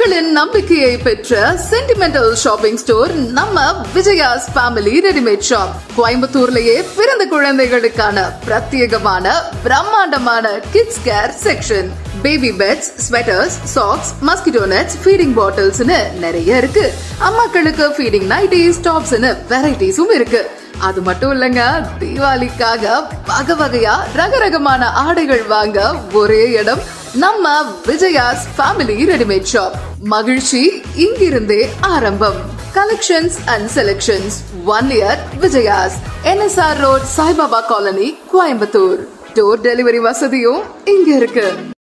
மக்களின் நம்பிக்கையை பெற்ற சென்டிமெண்டல் ஷாப்பிங் ஸ்டோர் நம்ம விஜயாஸ் ஃபேமிலி ரெடிமேட் ஷாப் கோயம்புத்தூர்லயே பிறந்த குழந்தைகளுக்கான பிரத்யேகமான பிரம்மாண்டமான kids care section baby beds sweaters socks mosquito nets feeding பாட்டில்ஸ்னு நிறைய இருக்கு அம்மாக்களுக்கு ஃபீடிங் நைட்டிஸ் டாப்ஸ்னு வெரைட்டிஸும் இருக்கு அது மட்டும் இல்லங்க தீபாவளிக்காக வகை வகையா ரகரகமான ஆடைகள் வாங்க ஒரே இடம் நம்ம விஜயாஸ் ஃபேமிலி ரெடிமேட் ஷாப் மகிழ்ச்சி இங்கிருந்தே ஆரம்பம் collections and selections one year Vijayas NSR road Saibaba colony Coimbatore door delivery வசதியும் இங்க இருக்கு